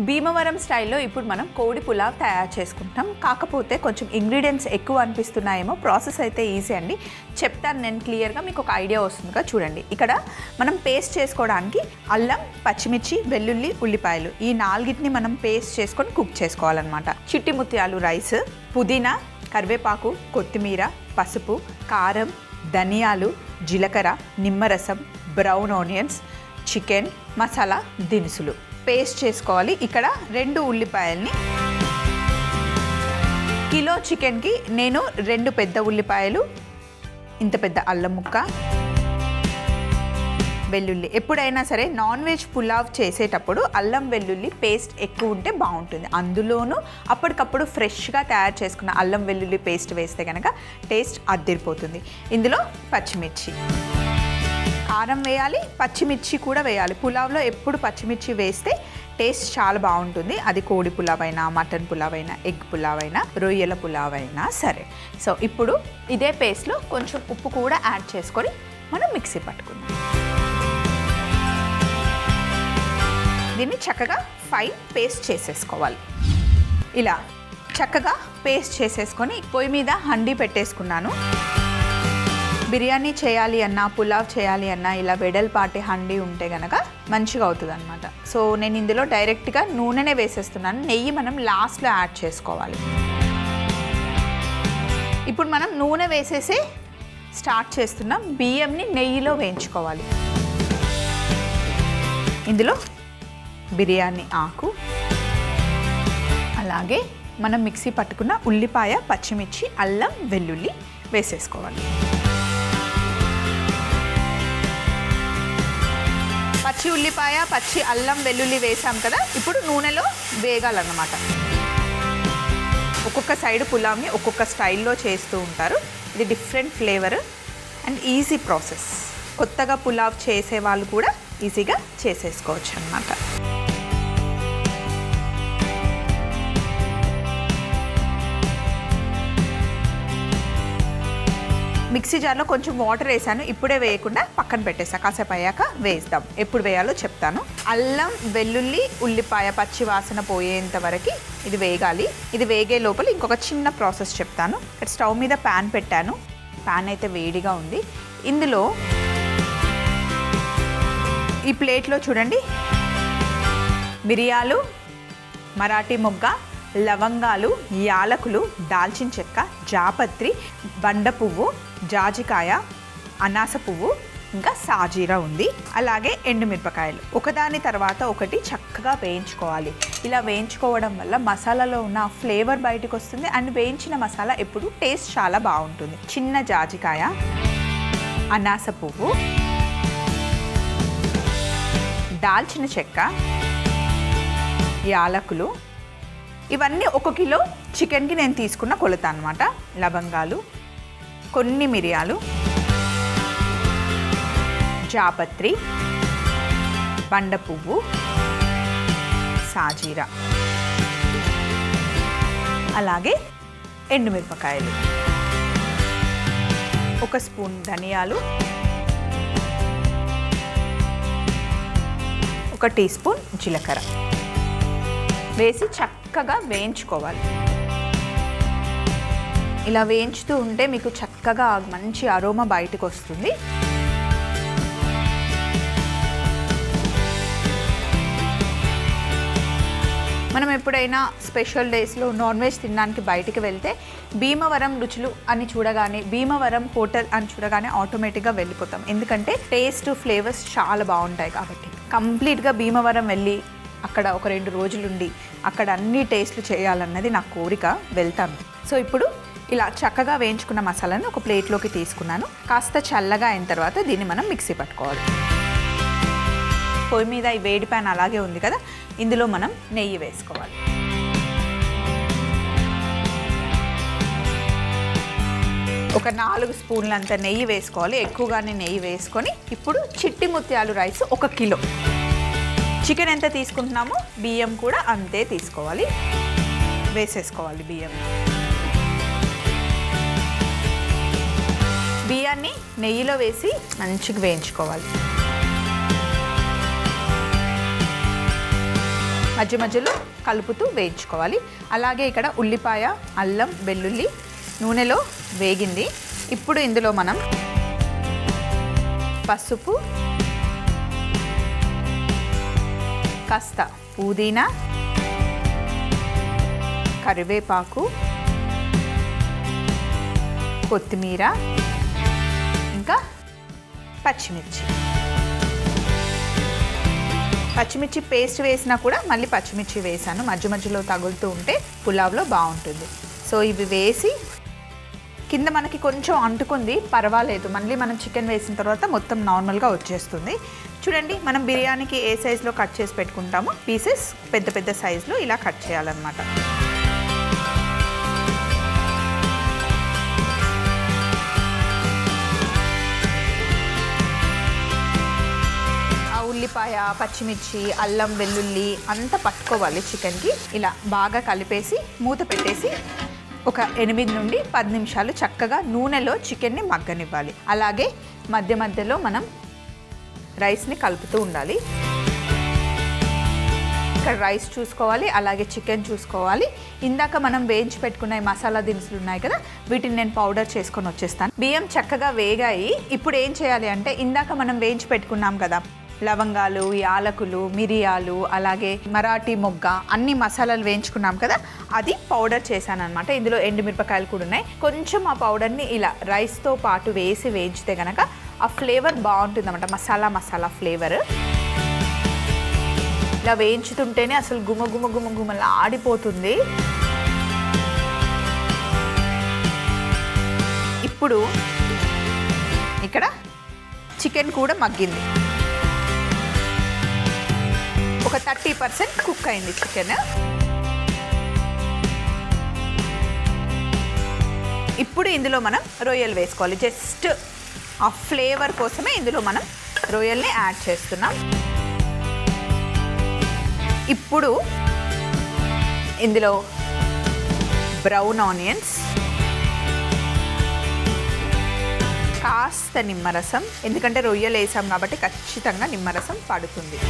భీమవరం స్టైల్లో ఇప్పుడు మనం కోడి పులావ్ తయారు చేసుకుంటాం కాకపోతే కొంచెం ఇంగ్రీడియంట్స్ ఎక్కువ అనిపిస్తున్నాయేమో ప్రాసెస్ అయితే ఈజీ అండి చెప్తాను నేను క్లియర్గా మీకు ఒక ఐడియా వస్తుందిగా చూడండి ఇక్కడ మనం పేస్ట్ చేసుకోవడానికి అల్లం పచ్చిమిర్చి వెల్లుల్లి ఉల్లిపాయలు ఈ నాలుగిటిని మనం పేస్ట్ చేసుకొని కుక్ చేసుకోవాలన్నమాట చిట్టి ముత్యాలు రైస్ పుదీనా కరివేపాకు కొత్తిమీర పసుపు కారం ధనియాలు జీలకర్ర నిమ్మరసం బ్రౌన్ ఆనియన్స్ చికెన్ మసాలా దినుసులు పేస్ట్ చేసుకోవాలి ఇక్కడ రెండు ఉల్లిపాయల్ని కిలో చికెన్కి నేను రెండు పెద్ద ఉల్లిపాయలు ఇంత పెద్ద అల్లం ముక్క వెల్లుల్లి ఎప్పుడైనా సరే నాన్ వెజ్ పులావ్ చేసేటప్పుడు అల్లం వెల్లుల్లి పేస్ట్ ఎక్కువ ఉంటే బాగుంటుంది అందులోనూ అప్పటికప్పుడు ఫ్రెష్గా తయారు చేసుకున్న అల్లం వెల్లుల్లి పేస్ట్ వేస్తే కనుక టేస్ట్ అద్దరిపోతుంది ఇందులో పచ్చిమిర్చి కారం వేయాలి పచ్చిమిర్చి కూడా వేయాలి పులావ్లో ఎప్పుడు పచ్చిమిర్చి వేస్తే టేస్ట్ చాలా బాగుంటుంది అది కోడి పులావ్ అయినా మటన్ పులావ్ అయినా ఎగ్ పులావ్ అయినా రొయ్యల పులావ్ అయినా సరే సో ఇప్పుడు ఇదే పేస్ట్లో కొంచెం ఉప్పు కూడా యాడ్ చేసుకొని మనం మిక్సీ పట్టుకుందాం దీన్ని చక్కగా ఫైన్ పేస్ట్ చేసేసుకోవాలి ఇలా చక్కగా పేస్ట్ చేసేసుకొని పొయ్యి మీద హండీ పెట్టేసుకున్నాను బిర్యానీ చేయాలి అన్నా పులావ్ చేయాలి అన్నా ఇలా వెడల్పాటి హండీ ఉంటే గనక మంచిగా అవుతుంది అనమాట సో నేను ఇందులో డైరెక్ట్గా నూనెనే వేసేస్తున్నాను నెయ్యి మనం లాస్ట్లో యాడ్ చేసుకోవాలి ఇప్పుడు మనం నూనె వేసేసి స్టార్ట్ చేస్తున్నాం బియ్యంని నెయ్యిలో వేయించుకోవాలి ఇందులో బిర్యానీ ఆకు అలాగే మనం మిక్సీ పట్టుకున్న ఉల్లిపాయ పచ్చిమిర్చి అల్లం వెల్లుల్లి వేసేసుకోవాలి పచ్చి ఉల్లిపాయ పచ్చి అల్లం వెల్లుల్లి వేసాం కదా ఇప్పుడు నూనెలో వేగాలన్నమాట ఒక్కొక్క సైడ్ పులావ్ని ఒక్కొక్క స్టైల్లో చేస్తూ ఉంటారు ఇది different flavour and easy process కొత్తగా పులావ్ చేసే వాళ్ళు కూడా ఈజీగా చేసేసుకోవచ్చు అన్నమాట మిక్సీ జార్లో కొంచెం వాటర్ వేసాను ఇప్పుడే వేయకుండా పక్కన పెట్టేసా కాసేపు అయ్యాక వేస్తాం ఎప్పుడు వేయాలో చెప్తాను అల్లం వెల్లుల్లి ఉల్లిపాయ పచ్చి వాసన పోయేంత వరకు ఇది వేగాలి ఇది వేగే లోపల ఇంకొక చిన్న ప్రాసెస్ చెప్తాను ఇక్కడ స్టవ్ మీద ప్యాన్ పెట్టాను ప్యాన్ అయితే వేడిగా ఉంది ఇందులో ఈ ప్లేట్లో చూడండి మిరియాలు మరాఠీ మొగ్గ లవంగాలు యాలకులు దాల్చిన చెక్క జాపత్రి బండ పువ్వు జాజికాయ అనాస పువ్వు ఇంకా సాజీరా ఉంది అలాగే ఎండుమిరపకాయలు ఒకదాని తర్వాత ఒకటి చక్కగా వేయించుకోవాలి ఇలా వేయించుకోవడం వల్ల మసాలాలో ఉన్న ఫ్లేవర్ బయటకు వస్తుంది అండ్ వేయించిన మసాలా ఎప్పుడు టేస్ట్ చాలా బాగుంటుంది చిన్న జాజికాయ అనాస పువ్వు దాల్చిన చెక్క యాలకులు ఇవన్నీ ఒక కిలో చికెన్కి నేను తీసుకున్న కొలత అనమాట లవంగాలు కొన్ని మిరియాలు జాపత్రి బండ పువ్వు సాజీరా అలాగే ఎండుమిరపకాయలు ఒక స్పూన్ ధనియాలు ఒక టీ స్పూన్ జీలకర్ర వేసి చక్కగా వేయించుకోవాలి ఇలా వేయించుతూ ఉంటే మీకు చక్కగా మంచి అరోమా బయటకు వస్తుంది మనం ఎప్పుడైనా స్పెషల్ డేస్లో నాన్ వెజ్ తినడానికి బయటికి వెళ్తే భీమవరం రుచులు అని చూడగానే భీమవరం హోటల్ అని చూడగానే ఆటోమేటిక్గా వెళ్ళిపోతాం ఎందుకంటే టేస్ట్ ఫ్లేవర్స్ చాలా బాగుంటాయి కాబట్టి కంప్లీట్గా భీమవరం వెళ్ళి అక్కడ ఒక రెండు రోజులుండి అక్కడ అన్ని టేస్ట్లు చేయాలన్నది నా కోరిక వెళ్తాను సో ఇప్పుడు ఇలా చక్కగా వేయించుకున్న మసాలాను ఒక ప్లేట్లోకి తీసుకున్నాను కాస్త చల్లగా అయిన తర్వాత దీన్ని మనం మిక్సీ పట్టుకోవాలి పొయ్యి మీద ఈ వేడి ప్యాన్ అలాగే ఉంది కదా ఇందులో మనం నెయ్యి వేసుకోవాలి ఒక నాలుగు స్పూన్లంత నెయ్యి వేసుకోవాలి ఎక్కువగానే నెయ్యి వేసుకొని ఇప్పుడు చిట్టి ముత్యాలు రైస్ ఒక కిలో చికెన్ ఎంత తీసుకుంటున్నామో బియ్యం కూడా అంతే తీసుకోవాలి వేసేసుకోవాలి బియ్యం బియ్యాన్ని నెయ్యిలో వేసి మంచిగా వేయించుకోవాలి మధ్య మధ్యలో కలుపుతూ వేయించుకోవాలి అలాగే ఇక్కడ ఉల్లిపాయ అల్లం వెల్లుల్లి నూనెలో వేగింది ఇప్పుడు ఇందులో మనం పసుపు కాస్త పుదీనా కరివేపాకు కొత్తిమీర ఇంకా పచ్చిమిర్చి పచ్చిమిర్చి పేస్ట్ వేసినా కూడా మళ్ళీ పచ్చిమిర్చి వేసాను మధ్య మధ్యలో తగులుతూ ఉంటే పులావ్లో బాగుంటుంది సో ఇవి వేసి కింద మనకి కొంచెం అంటుకుంది పర్వాలేదు మళ్ళీ మనం చికెన్ వేసిన తర్వాత మొత్తం నార్మల్గా వచ్చేస్తుంది చూడండి మనం బిర్యానీకి ఏ సైజులో కట్ చేసి పెట్టుకుంటామో పీసెస్ పెద్ద పెద్ద సైజులో ఇలా కట్ చేయాలన్నమాట ఆ ఉల్లిపాయ పచ్చిమిర్చి అల్లం వెల్లుల్లి అంతా పట్టుకోవాలి చికెన్కి ఇలా బాగా కలిపేసి మూత పెట్టేసి ఒక ఎనిమిది నుండి పది నిమిషాలు చక్కగా నూనెలో చికెన్ని మగ్గనివ్వాలి అలాగే మధ్య మధ్యలో మనం రైస్ని కలుపుతూ ఉండాలి ఇక్కడ రైస్ చూసుకోవాలి అలాగే చికెన్ చూసుకోవాలి ఇందాక మనం వేయించి పెట్టుకున్న ఈ మసాలా దినుసులు ఉన్నాయి కదా వీటిని నేను పౌడర్ చేసుకొని వచ్చేస్తాను బియ్యం చక్కగా వేగాయి ఇప్పుడు ఏం చేయాలి అంటే ఇందాక మనం వేయించి పెట్టుకున్నాం కదా లవంగాలు యాలకులు మిరియాలు అలాగే మరాఠీ మొగ్గ అన్ని మసాలాలు వేయించుకున్నాం కదా అది పౌడర్ చేశాను అనమాట ఇందులో ఎండుమిరపకాయలు కూడా ఉన్నాయి కొంచెం ఆ పౌడర్ని ఇలా రైస్తో పాటు వేసి వేయించితే కనుక ఆ ఫ్లేవర్ బాగుంటుంది అనమాట మసాలా మసాలా ఫ్లేవర్ ఇలా వేయించుతుంటేనే అసలు గుమ గుమ గుమ గుమలా ఆడిపోతుంది ఇప్పుడు ఇక్కడ చికెన్ కూడా మగ్గింది ఒక థర్టీ పర్సెంట్ కుక్ అయింది చికెన్ ఇప్పుడు ఇందులో మనం రొయ్యలు వేసుకోవాలి జస్ట్ ఆ ఫ్లేవర్ కోసమే ఇందులో మనం రొయ్యల్ని యాడ్ చేస్తున్నాం ఇప్పుడు ఇందులో బ్రౌన్ ఆనియన్స్ కాస్త నిమ్మరసం ఎందుకంటే రొయ్యలు వేసాం కాబట్టి ఖచ్చితంగా నిమ్మరసం పడుతుంది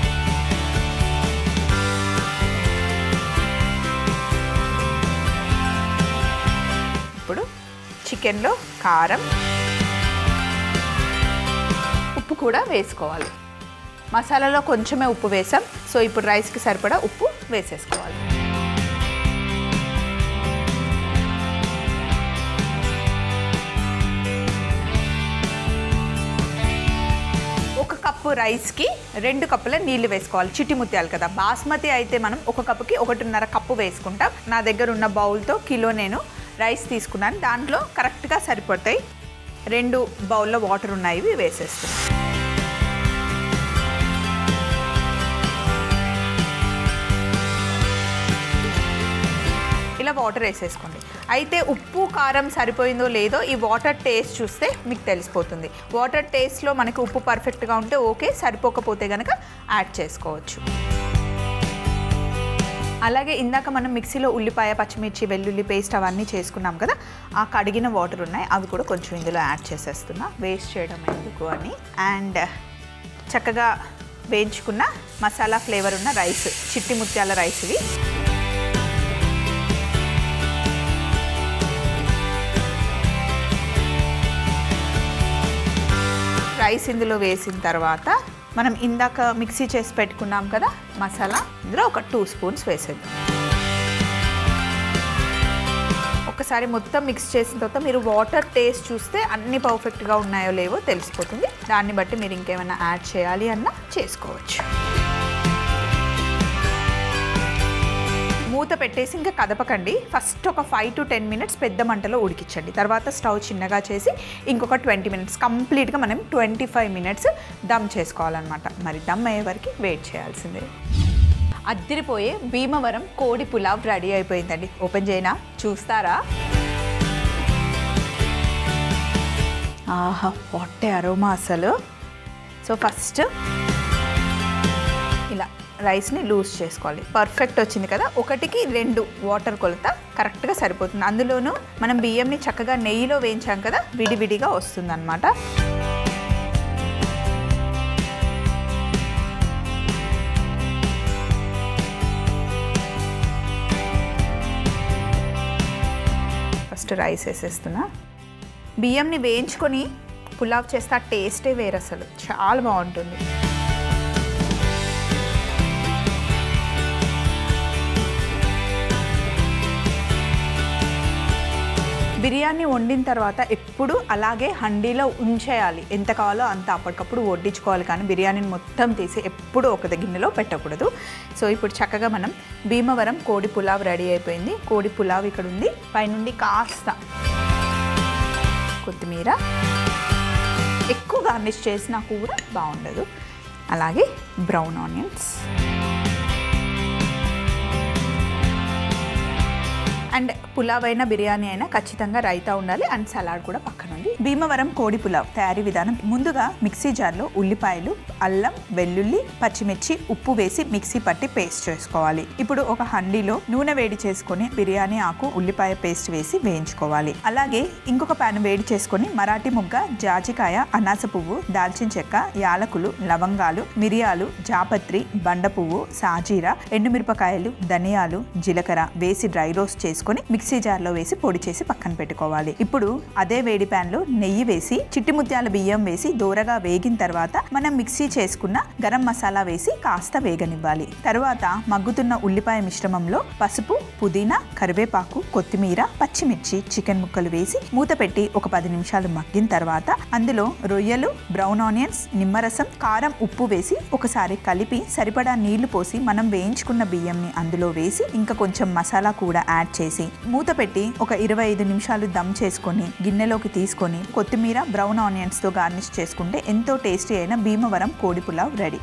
ఇప్పుడు చికెన్లో కారం ఉప్పు కూడా వేసుకోవాలి మసాలాలో కొంచెమే ఉప్పు వేసాం సో ఇప్పుడు రైస్కి సరిపడా ఉప్పు వేసేసుకోవాలి ఒక కప్పు రైస్కి రెండు కప్పుల నీళ్లు వేసుకోవాలి చిట్టి ముత్యాలు కదా బాస్మతి అయితే మనం ఒక కప్పుకి ఒకటిన్నర కప్పు వేసుకుంటాం నా దగ్గర ఉన్న బౌల్తో కిలో నేను రైస్ తీసుకున్నాను దాంట్లో కరెక్ట్గా సరిపోతాయి రెండు బౌల్లో వాటర్ ఉన్నాయి ఇవి వేసేస్తున్నాను ఇలా వాటర్ వేసేసుకోండి అయితే ఉప్పు కారం సరిపోయిందో లేదో ఈ వాటర్ టేస్ట్ చూస్తే మీకు తెలిసిపోతుంది వాటర్ టేస్ట్లో మనకి ఉప్పు పర్ఫెక్ట్గా ఉంటే ఓకే సరిపోకపోతే కనుక యాడ్ చేసుకోవచ్చు అలాగే ఇందాక మనం మిక్సీలో ఉల్లిపాయ పచ్చిమిర్చి వెల్లుల్లి పేస్ట్ అవన్నీ చేసుకున్నాం కదా ఆ కడిగిన వాటర్ ఉన్నాయి అవి కూడా కొంచెం ఇందులో యాడ్ చేసేస్తున్నా వేస్ట్ చేయడం ఎందుకు అని అండ్ చక్కగా వేయించుకున్న మసాలా ఫ్లేవర్ ఉన్న రైస్ చిట్టి ముత్యాల రైస్ ఇవి రైస్ ఇందులో వేసిన తర్వాత మనం ఇందాక మిక్సీ చేసి పెట్టుకున్నాం కదా మసాలా ఇందులో ఒక టూ స్పూన్స్ వేసేద్దాం ఒకసారి మొత్తం మిక్స్ చేసిన తర్వాత మీరు వాటర్ టేస్ట్ చూస్తే అన్ని పర్ఫెక్ట్గా ఉన్నాయో లేవో తెలిసిపోతుంది దాన్ని బట్టి మీరు ఇంకేమైనా యాడ్ చేయాలి అన్నా చేసుకోవచ్చు మూత పెట్టేసి ఇంకా కదపకండి ఫస్ట్ ఒక ఫైవ్ టు టెన్ మినిట్స్ పెద్ద మంటలో ఉడికించండి తర్వాత స్టవ్ చిన్నగా చేసి ఇంకొక ట్వంటీ మినిట్స్ కంప్లీట్గా మనం ట్వంటీ ఫైవ్ మినిట్స్ దమ్ చేసుకోవాలన్నమాట మరి దమ్ అయ్యే వరకు వెయిట్ చేయాల్సిందే అద్దరిపోయే భీమవరం కోడి పులావ్ రెడీ అయిపోయిందండి ఓపెన్ చేయనా చూస్తారా ఆహా పొట్టే అరోమా అసలు సో ఫస్ట్ ఇలా రైస్ని లూజ్ చేసుకోవాలి పర్ఫెక్ట్ వచ్చింది కదా ఒకటికి రెండు వాటర్ కొలత కరెక్ట్గా సరిపోతుంది అందులోనూ మనం బియ్యంని చక్కగా నెయ్యిలో వేయించాం కదా విడివిడిగా వస్తుందన్నమాట ఫస్ట్ రైస్ వేసేస్తున్నా బియ్యంని వేయించుకొని పులావ్ చేస్తే ఆ టేస్టే వేరు అసలు చాలా బాగుంటుంది బిర్యానీ వండిన తర్వాత ఎప్పుడు అలాగే హండీలో ఉంచేయాలి ఎంత కావాలో అంత అప్పటికప్పుడు వడ్డించుకోవాలి కానీ బిర్యానీని మొత్తం తీసి ఎప్పుడు ఒక గిన్నెలో పెట్టకూడదు సో ఇప్పుడు చక్కగా మనం భీమవరం కోడి పులావ్ రెడీ అయిపోయింది కోడి పులావ్ ఇక్కడ ఉంది పైనుండి కాస్త కొత్తిమీర ఎక్కువ గార్నిష్ చేసిన కూర బాగుండదు అలాగే బ్రౌన్ ఆనియన్స్ అండ్ పులావ్ అయినా బిర్యానీ అయినా ఖచ్చితంగా రైతా ఉండాలి అండ్ సలాడ్ కూడా పక్కన ఉంది భీమవరం కోడి పులావ్ తయారీ విధానం ముందుగా మిక్సీ జార్లో ఉల్లిపాయలు అల్లం వెల్లుల్లి పచ్చిమిర్చి ఉప్పు వేసి మిక్సీ పట్టి పేస్ట్ చేసుకోవాలి ఇప్పుడు ఒక హండీలో నూనె వేడి చేసుకొని బిర్యానీ ఆకు ఉల్లిపాయ పేస్ట్ వేసి వేయించుకోవాలి అలాగే ఇంకొక పాన్ వేడి చేసుకొని మరాఠీ ముగ్గ జాజికాయ అనాస పువ్వు దాల్చిన చెక్క యాలకులు లవంగాలు మిరియాలు జాపత్రి బండ పువ్వు సాజీర ఎండుమిరపకాయలు ధనియాలు జీలకర్ర వేసి డ్రై రోస్ట్ చేసుకొని మిక్సీ జార్లో వేసి పొడి చేసి పక్కన పెట్టుకోవాలి ఇప్పుడు అదే వేడి ప్యాన్ లో నెయ్యి వేసి చిట్టి ముత్యాల బియ్యం వేసి దూరగా వేగిన తర్వాత మనం మిక్సీ చేసుకున్న గరం మసాలా వేసి కాస్త వేగనివ్వాలి తర్వాత మగ్గుతున్న ఉల్లిపాయ మిశ్రమంలో పసుపు పుదీనా కరివేపాకు కొత్తిమీర పచ్చిమిర్చి చికెన్ ముక్కలు వేసి మూత పెట్టి ఒక పది నిమిషాలు మగ్గిన తర్వాత అందులో రొయ్యలు బ్రౌన్ ఆనియన్స్ నిమ్మరసం కారం ఉప్పు వేసి ఒకసారి కలిపి సరిపడా నీళ్లు పోసి మనం వేయించుకున్న బియ్యంని అందులో వేసి ఇంకా కొంచెం మసాలా కూడా యాడ్ చేసి మూత పెట్టి ఒక ఇరవై ఐదు నిమిషాలు దమ్ చేసుకొని గిన్నెలోకి తీసుకొని కొత్తిమీర బ్రౌన్ ఆనియన్స్తో గార్నిష్ చేసుకుంటే ఎంతో టేస్టీ అయిన భీమవరం కోడి పులావ్ రెడీ